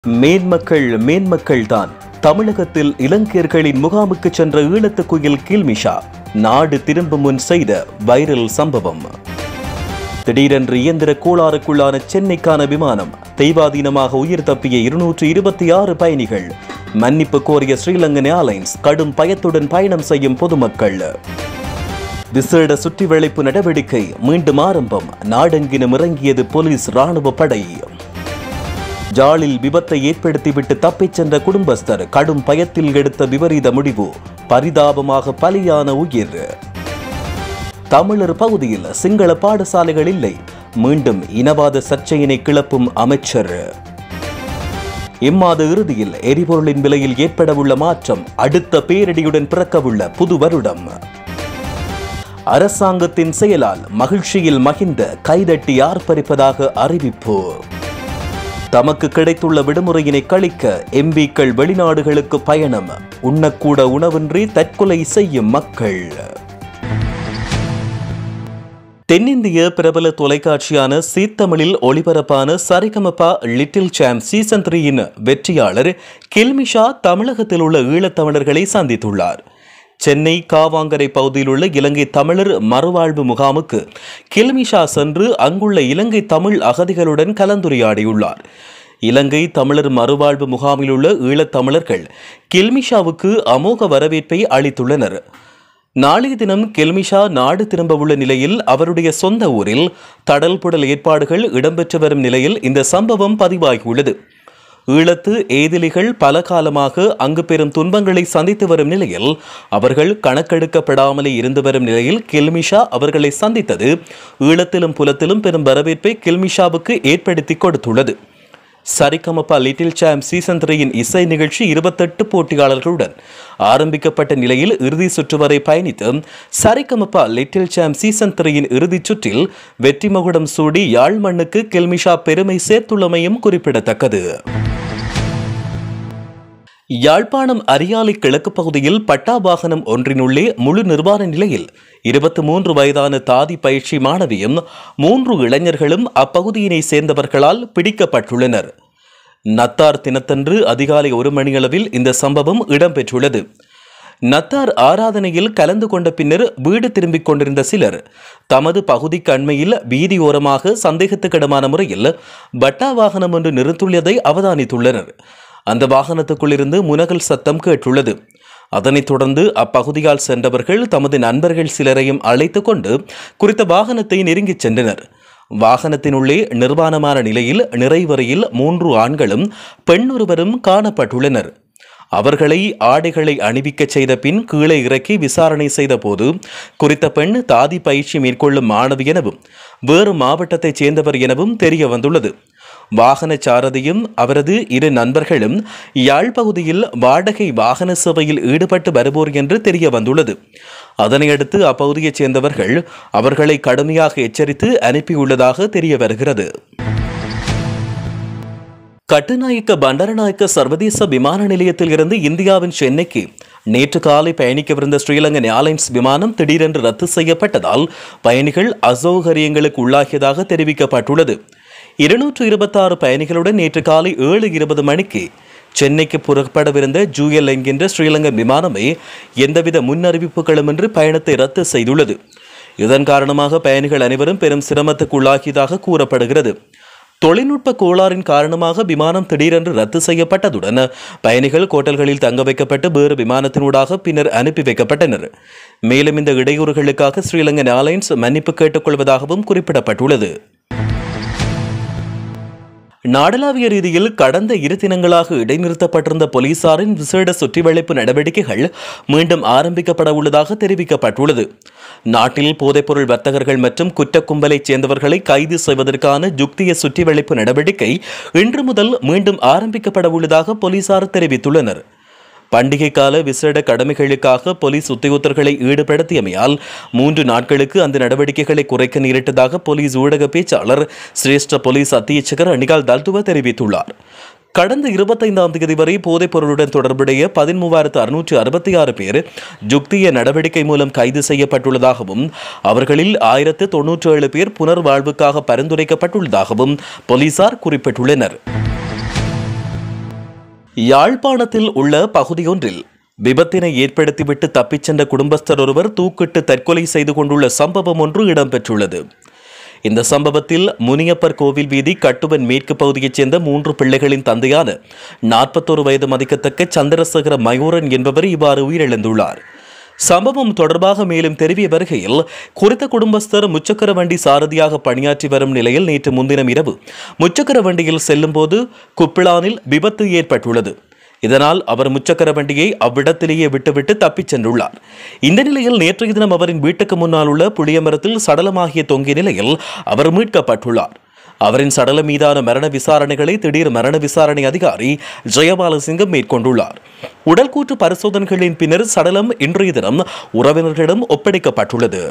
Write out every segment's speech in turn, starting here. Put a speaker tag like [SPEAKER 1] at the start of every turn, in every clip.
[SPEAKER 1] மேன்மக்கள் மேன்மக்கள் தான் தமிழகத்தில் இலங்கையர்களின் முகாமுக்கு சென்ற ஈழத்து குயில் கீழ்மிஷா நாடு திரும்பும் முன் செய்த வைரல் சம்பவம் திடீரென்று இயந்திர கோளாறுக்குள்ளான சென்னைக்கான விமானம் தெய்வாதீனமாக உயிர் தப்பிய இருநூற்று இருபத்தி ஆறு பயணிகள் மன்னிப்பு கோரிய ஸ்ரீலங்கன் ஏர்லைன்ஸ் கடும் பயத்துடன் பயணம் செய்யும் பொதுமக்கள் விசேட சுற்றிவளைப்பு நடவடிக்கை மீண்டும் ஆரம்பம் நாடெங்கிலும் இறங்கியது போலீஸ் ராணுவ படை ஜாலில் விபத்தை ஏற்படுத்திவிட்டு தப்பிச் சென்ற குடும்பஸ்தர் கடும் பயத்தில் எடுத்த விபரீத முடிவு பரிதாபமாக பலியான உயிர் தமிழர் பகுதியில் சிங்கள பாடசாலைகள் இல்லை மீண்டும் இனவாத சர்ச்சையினை கிளப்பும் அமைச்சர் இம்மாத இறுதியில் எரிபொருளின் விலையில் ஏற்படவுள்ள மாற்றம் அடுத்த பேரிடியுடன் பிறக்கவுள்ள புது வருடம் அரசாங்கத்தின் செயலால் மகிழ்ச்சியில் மகிந்த கைதட்டி ஆர்ப்பரிப்பதாக அறிவிப்பு தமக்கு கிடைத்துள்ள விடுமுறையினை கழிக்க எம்பிக்கள் வெளிநாடுகளுக்கு பயணம் உண்ணக்கூட உணவின்றி தற்கொலை செய்யும் மக்கள் தென்னிந்திய பிரபல தொலைக்காட்சியான சீத்தமிழில் ஒளிபரப்பான சரிகமபா லிட்டில் சாம் சீசன் த்ரீயின் வெற்றியாளர் கில்மிஷா தமிழகத்தில் உள்ள ஈழத்தமிழர்களை சந்தித்துள்ளார் சென்னை காவாங்கரை பகுதியில் உள்ள இலங்கை தமிழர் மறுவாழ்வு முகாமுக்கு கில்மிஷா சென்று அங்குள்ள இலங்கை தமிழ் அகதிகளுடன் கலந்துரையாடியுள்ளார் இலங்கை தமிழர் மறுவாழ்வு முகாமில் உள்ள ஈழத்தமிழர்கள் கில்மிஷாவுக்கு அமோக வரவேற்பை அளித்துள்ளனர் நாளைய தினம் கெல்மிஷா நாடு திரும்ப உள்ள நிலையில் அவருடைய சொந்த ஊரில் தடல் புடல் ஏற்பாடுகள் இடம்பெற்று வரும் நிலையில் இந்த சம்பவம் பதிவாகியுள்ளது ஈழத்து ஏதிலிகள் பல காலமாக அங்கு பெரும் துன்பங்களை சந்தித்து வரும் நிலையில் அவர்கள் கணக்கெடுக்கப்படாமலே இருந்து வரும் நிலையில் கில்மிஷா அவர்களை சந்தித்தது ஈழத்திலும் புலத்திலும் பெரும் வரவேற்பை கில்மிஷாவுக்கு ஏற்படுத்தி கொடுத்துள்ளது சரிகமப்பா லிட்டில் சாம் சீசன் த்ரீயின் இசை நிகழ்ச்சி இருபத்தெட்டு போட்டியாளர்களுடன் ஆரம்பிக்கப்பட்ட நிலையில் இறுதி சுற்று வரை பயணித்து சரிகமப்பா லிட்டில் சாம் சீசன் த்ரீயின் இறுதிச் சுற்றில் வெற்றி மகுடம் சூடி யாழ் மண்ணுக்கு கெல்மிஷா பெருமை சேர்த்துள்ளமையும் குறிப்பிடத்தக்கது யாழ்ப்பாணம் அரியாலை கிழக்கு பகுதியில் பட்டா வாகனம் ஒன்றினுள்ளே முழு நிர்வாண நிலையில் இருபத்தி மூன்று வயதான தாதி பயிற்சி மாணவியும் மூன்று இளைஞர்களும் அப்பகுதியினை சேர்ந்தவர்களால் பிடிக்கப்பட்டுள்ளனர் நத்தார் தினத்தன்று அதிகாலை ஒரு மணியளவில் இந்த சம்பவம் இடம்பெற்றுள்ளது நத்தார் ஆராதனையில் கலந்து கொண்ட பின்னர் வீடு திரும்பிக் கொண்டிருந்த சிலர் தமது பகுதிக்கு அண்மையில் வீதியோரமாக சந்தேகத்துக்கிடமான முறையில் பட்டா வாகனம் ஒன்று நிறுத்துள்ளதை அவதானித்துள்ளனர் அந்த வாகனத்துக்குள்ளிருந்து முனகல் சத்தம் கேட்டுள்ளது அதனைத் தொடர்ந்து அப்பகுதியால் சென்றவர்கள் தமது நண்பர்கள் சிலரையும் அழைத்துக் கொண்டு குறித்த வாகனத்தை நெருங்கிச் சென்றனர் வாகனத்தினுள்ளே நிர்வாணமான நிலையில் நிறைவரையில் மூன்று ஆண்களும் பெண்ணொருவரும் காணப்பட்டுள்ளனர் அவர்களை ஆடைகளை அணிவிக்கச் செய்த பின் கீழே இறக்கி விசாரணை செய்த போது குறித்த பெண் தாதி பயிற்சி மேற்கொள்ளும் மாணவி எனவும் வேறு மாவட்டத்தைச் சேர்ந்தவர் எனவும் தெரிய வந்துள்ளது வாகன சாரதியும் அவரது இரு நண்பர்களும் யாழ் பகுதியில் வாடகை வாகன சேவையில் ஈடுபட்டு வருவோர் என்று தெரிய வந்துள்ளது அதனையடுத்து அப்பகுதியைச் சேர்ந்தவர்கள் அவர்களை கடுமையாக எச்சரித்து அனுப்பியுள்ளதாக தெரிய வருகிறது கட்டுநாயக்க பண்டரநாயக்க சர்வதேச விமான நிலையத்தில் இருந்து இந்தியாவின் சென்னைக்கு நேற்று காலை பயணிக்கவிருந்த ஸ்ரீலங்கன் ஏர்லைன்ஸ் விமானம் திடீரென்று ரத்து செய்யப்பட்டதால் பயணிகள் அசௌகரியங்களுக்கு உள்ளாகியதாக தெரிவிக்கப்பட்டுள்ளது இருநூற்று இருபத்தாறு பயணிகளுடன் நேற்று காலை ஏழு இருபது மணிக்கு சென்னைக்கு புறப்படவிருந்த ஜூஎல் என்கின்ற ஸ்ரீலங்கன் விமானமே எந்தவித முன்னறிவிப்புகளுமின்றி பயணத்தை ரத்து செய்துள்ளது இதன் காரணமாக பயணிகள் அனைவரும் பெரும் சிரமத்துக்கு உள்ளாகியதாக கூறப்படுகிறது தொழில்நுட்ப கோளாறின் காரணமாக விமானம் திடீரென்று ரத்து செய்யப்பட்டதுடன் பயணிகள் கோட்டல்களில் தங்க வைக்கப்பட்டு வேறு விமானத்தினூடாக பின்னர் அனுப்பி வைக்கப்பட்டனர் மேலும் இந்த இடையூறுகளுக்காக ஸ்ரீலங்கன் ஏர்லைன்ஸ் மன்னிப்பு கேட்டுக்கொள்வதாகவும் குறிப்பிடப்பட்டுள்ளது நாடளாவிய ரீதியில் கடந்த இரு தினங்களாக இடைநிறுத்தப்பட்டிருந்த போலீசாரின் விசேட சுற்றிவளைப்பு நடவடிக்கைகள் மீண்டும் ஆரம்பிக்கப்பட உள்ளதாக தெரிவிக்கப்பட்டுள்ளது நாட்டில் போதைப்பொருள் வர்த்தகர்கள் மற்றும் குற்ற கும்பலைச் சேர்ந்தவர்களை கைது செய்வதற்கான ஜுக்திய சுற்றிவளைப்பு நடவடிக்கை இன்று முதல் மீண்டும் ஆரம்பிக்கப்பட உள்ளதாக போலீசார் தெரிவித்துள்ளனர் பண்டிகை கால விசேட கடமைகளுக்காக போலீஸ் உத்தியோகத்தர்களை ஈடுபடுத்தியமையால் மூன்று நாட்களுக்கு அந்த நடவடிக்கைகளை குறைக்க நேரிட்டதாக போலீஸ் ஊடக பேச்சாளர் சிரேஷ்ட போலீஸ் அத்தியட்சகர் அனிகால் தல்துவ தெரிவித்துள்ளார் கடந்த இருபத்தைந்தாம் தேதி வரை போதைப் பொருளுடன் தொடர்புடைய பதிமூவாயிரத்து அறுநூற்று அறுபத்தி ஆறு பேர் ஜுக்திய நடவடிக்கை மூலம் கைது செய்யப்பட்டுள்ளதாகவும் அவர்களில் ஆயிரத்து தொன்னூற்றி ஏழு பேர் புனர்வாழ்வுக்காக பரிந்துரைக்கப்பட்டுள்ளதாகவும் போலீசார் குறிப்பிட்டுள்ளனர் யாழ்ப்பாணத்தில் உள்ள பகுதியொன்றில் விபத்தினை ஏற்படுத்திவிட்டு தப்பிச் சென்ற குடும்பஸ்தர் ஒருவர் தூக்கிட்டு தற்கொலை செய்து கொண்டுள்ள சம்பவம் ஒன்று இடம்பெற்றுள்ளது இந்த சம்பவத்தில் முனியப்பர் கோவில் வீதி கட்டுவன் மேற்கு பகுதியைச் சேர்ந்த மூன்று பிள்ளைகளின் தந்தையான நாற்பத்தோரு வயது மதிக்கத்தக்க சந்திரசேகர மயூரன் என்பவர் இவ்வாறு உயிரிழந்துள்ளார் சம்பவம் தொடர்பாக மேலும் தெரிய வருகையில் குறித்த குடும்பஸ்தர் முச்சக்கர வண்டி சாரதியாக பணியாற்றி வரும் நிலையில் நேற்று முன்தினம் இரவு முச்சக்கர வண்டியில் செல்லும்போது குப்பிளானில் விபத்து ஏற்பட்டுள்ளது இதனால் அவர் முச்சக்கர வண்டியை அவ்விடத்திலேயே விட்டுவிட்டு தப்பிச் சென்றுள்ளார் இந்த நிலையில் நேற்றைய தினம் அவரின் வீட்டுக்கு முன்னால் உள்ள புளியமரத்தில் சடலமாகிய தொங்கிய நிலையில் அவர் மீட்கப்பட்டுள்ளார் அவரின் சடலம் மீதான மரண விசாரணைகளை திடீர் மரண விசாரணை அதிகாரி ஜெயபாலசிங்கம் மேற்கொண்டுள்ளார் உடல்கூற்று பரிசோதனைகளின் பின்னர் சடலம் இன்றைய தினம் உறவினர்களிடம் ஒப்படைக்கப்பட்டுள்ளது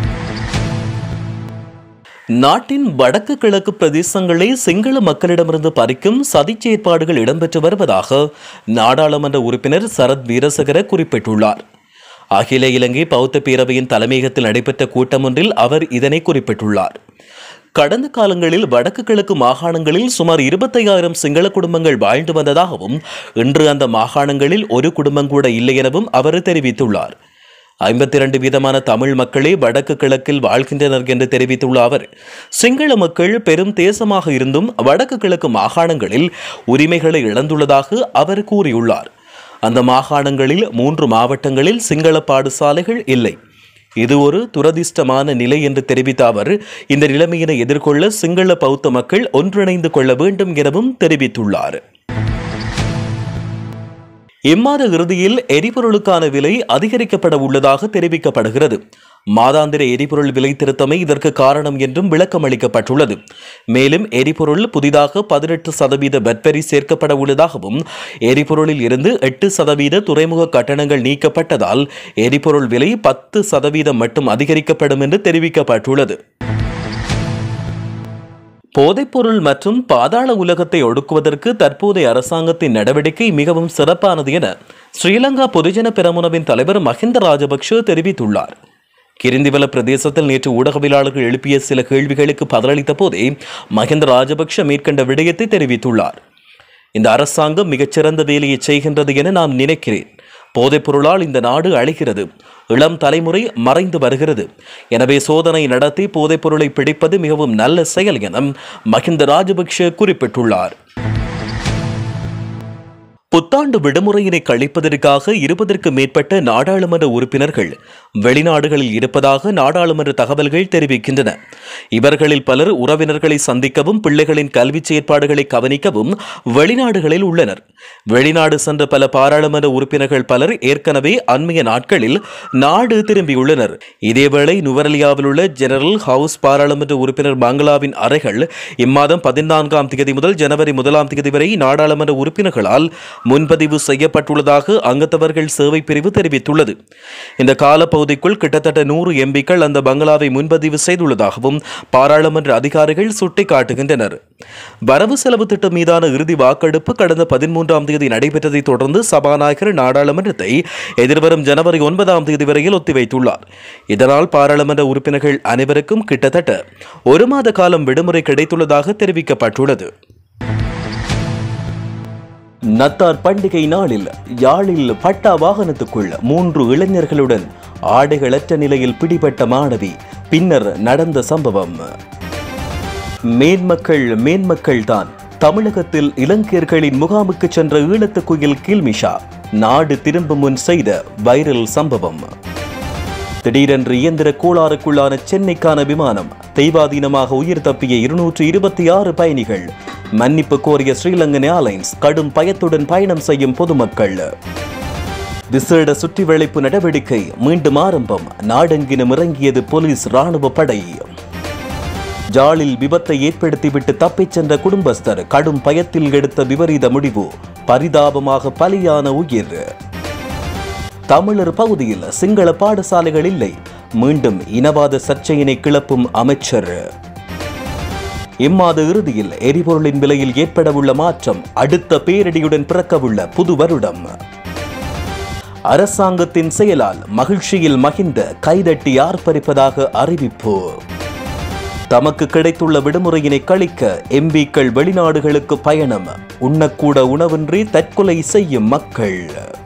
[SPEAKER 1] நாட்டின் வடக்கு கிழக்கு பிரதேசங்களை சிங்கள மக்களிடமிருந்து பறிக்கும் சதிச் செயற்பாடுகள் இடம்பெற்று வருவதாக நாடாளுமன்ற உறுப்பினர் சரத் வீரசகர குறிப்பிட்டுள்ளார் அகில இலங்கை பௌத்த பேரவையின் தலைமையகத்தில் நடைபெற்ற கூட்டம் ஒன்றில் அவர் இதனை குறிப்பிட்டுள்ளார் கடந்த காலங்களில் வடக்கு கிழக்கு மாகாணங்களில் சுமார் இருபத்தையாயிரம் சிங்கள குடும்பங்கள் வாழ்ந்து வந்ததாகவும் இன்று அந்த மாகாணங்களில் ஒரு குடும்பம் கூட இல்லை எனவும் அவர் தெரிவித்துள்ளார் ஐம்பத்தி இரண்டு வீதமான தமிழ் மக்களே வடக்கு கிழக்கில் வாழ்கின்றனர் என்று தெரிவித்துள்ள அவர் சிங்கள மக்கள் பெரும் தேசமாக இருந்தும் வடக்கு கிழக்கு மாகாணங்களில் உரிமைகளை இழந்துள்ளதாக அவர் கூறியுள்ளார் அந்த மாகாணங்களில் மூன்று மாவட்டங்களில் சிங்கள பாடசாலைகள் இல்லை இது ஒரு துரதிர்ஷ்டமான நிலை என்று தெரிவித்த அவர் இந்த நிலைமையினை எதிர்கொள்ள சிங்கள பௌத்த மக்கள் ஒன்றிணைந்து கொள்ள வேண்டும் எனவும் தெரிவித்துள்ளார் இம்மாத இறுதியில் எரிபொருளுக்கான விலை அதிகரிக்கப்பட உள்ளதாக தெரிவிக்கப்படுகிறது மாதாந்திர எரிபொருள் விலை திருத்தமே இதற்கு காரணம் என்றும் விளக்கம் அளிக்கப்பட்டுள்ளது மேலும் எரிபொருள் புதிதாக பதினெட்டு சதவீத வட்வரி சேர்க்கப்பட உள்ளதாகவும் எரிபொருளில் இருந்து எட்டு சதவீத துறைமுக கட்டணங்கள் நீக்கப்பட்டதால் எரிபொருள் விலை பத்து சதவீதம் மட்டும் அதிகரிக்கப்படும் என்று தெரிவிக்கப்பட்டுள்ளது போதைப்பொருள் மற்றும் பாதாள உலகத்தை ஒடுக்குவதற்கு தற்போதைய அரசாங்கத்தின் நடவடிக்கை மிகவும் சிறப்பானது என ஸ்ரீலங்கா பொதுஜன பெரமுனவின் தலைவர் மஹிந்த ராஜபக்ஷ தெரிவித்துள்ளார் கிரிந்திவல பிரதேசத்தில் நேற்று ஊடகவியலாளர்கள் எழுப்பிய சில கேள்விகளுக்கு பதிலளித்த போதே மஹிந்த ராஜபக்ஷ மேற்கண்ட விடயத்தை தெரிவித்துள்ளார் இந்த அரசாங்கம் மிகச்சிறந்த வேலையை செய்கின்றது என நான் நினைக்கிறேன் போதைப் பொருளால் இந்த நாடு அழிகிறது இளம் தலைமுறை மறைந்து வருகிறது எனவே சோதனை நடத்தி போதைப் பொருளை பிடிப்பது மிகவும் நல்ல செயல் என மஹிந்த ராஜபக்ஷ குறிப்பிட்டுள்ளார் புத்தாண்டு விடுமுறையினை கழிப்பதற்காக இருபதற்கு மேற்பட்ட நாடாளுமன்ற உறுப்பினர்கள் வெளிநாடுகளில் இருப்பதாக நாடாளுமன்ற தகவல்கள் தெரிவிக்கின்றன இவர்களில் பலர் உறவினர்களை சந்திக்கவும் பிள்ளைகளின் கல்வி செயற்பாடுகளை கவனிக்கவும் வெளிநாடுகளில் உள்ளனர் வெளிநாடு சென்ற பல பாராளுமன்ற உறுப்பினர்கள் பலர் ஏற்கனவே அண்மைய நாட்களில் நாடு திரும்பியுள்ளனர் இதேவேளை நுவரலியாவில் உள்ள ஜெனரல் ஹவுஸ் பாராளுமன்ற உறுப்பினர் பங்களாவின் அறைகள் இம்மாதம் பதினான்காம் தேதி முதல் ஜனவரி முதலாம் தேதி வரை நாடாளுமன்ற உறுப்பினர்களால் முன்பதிவு செய்யப்பட்டுள்ளதாக அங்கத்தவர்கள் சேவை பிரிவு தெரிவித்துள்ளது இந்த காலப்பகுதிக்குள் கிட்டத்தட்ட நூறு எம்பிக்கள் அந்த பங்களாவை முன்பதிவு செய்துள்ளதாகவும் பாராளுமன்ற அதிகாரிகள் சுட்டிக்காட்டுகின்றனர் வரவு செலவு திட்டம் மீதான இறுதி வாக்கெடுப்பு கடந்த பதிமூன்றாம் தேதி நடைபெற்றதை தொடர்ந்து சபாநாயகர் நாடாளுமன்றத்தை எதிர்வரும் ஜனவரி ஒன்பதாம் தேதி வரையில் ஒத்திவைத்துள்ளார் இதனால் பாராளுமன்ற உறுப்பினர்கள் அனைவருக்கும் கிட்டத்தட்ட ஒரு மாத காலம் விடுமுறை கிடைத்துள்ளதாக தெரிவிக்கப்பட்டுள்ளது நத்தார் பண்டிகை நாளில் யாழில் பட்டா வாகனத்துக்குள் மூன்று இளைஞர்களுடன் ஆடைகளற்ற நிலையில் பிடிபட்ட மாணவி பின்னர் நடந்த சம்பவம் மேன்மக்கள் மேன்மக்கள் தான் தமிழகத்தில் இலங்கையர்களின் முகாமுக்கு சென்ற ஈழத்து குயில் கில்மிஷா நாடு திரும்பும் முன் செய்த வைரல் சம்பவம் திடீரென்று இயந்திர கோளாறுக்குள்ளான சென்னைக்கான விமானம் தெய்வாதீனமாக உயிர் தப்பிய இருநூற்று இருபத்தி ஆறு பயணிகள் மன்னிப்பு கோரிய ஸ்ரீலங்கன் ஏர்லைன்ஸ் கடும் பயத்துடன் பயணம் செய்யும் பொதுமக்கள் விசேட சுற்றிவளைப்பு நடவடிக்கை மீண்டும் ஆரம்பம் நாடெங்கிலும் இறங்கியது போலீஸ் ராணுவ படை ஜாலில் விபத்தை ஏற்படுத்திவிட்டு தப்பிச் சென்ற குடும்பஸ்தர் கடும் பயத்தில் எடுத்த விபரீத முடிவு பரிதாபமாக பலியான உயிர் தமிழர் பகுதியில் சிங்கள பாடசாலைகள் இல்லை மீண்டும் இனவாத சர்ச்சையினை கிளப்பும் அமைச்சர் இம்மாத இறுதியில் எரிபொருளின் விலையில் ஏற்படவுள்ள மாற்றம் அடுத்த பேரடியுடன் பிறக்கவுள்ள புது வருடம் அரசாங்கத்தின் செயலால் மகிழ்ச்சியில் மகிந்த கைதட்டி ஆர்ப்பரிப்பதாக அறிவிப்பு தமக்கு கிடைத்துள்ள விடுமுறையினை கழிக்க எம்பிக்கள் வெளிநாடுகளுக்கு பயணம் உண்ணக்கூட உணவின்றி தற்கொலை செய்யும் மக்கள்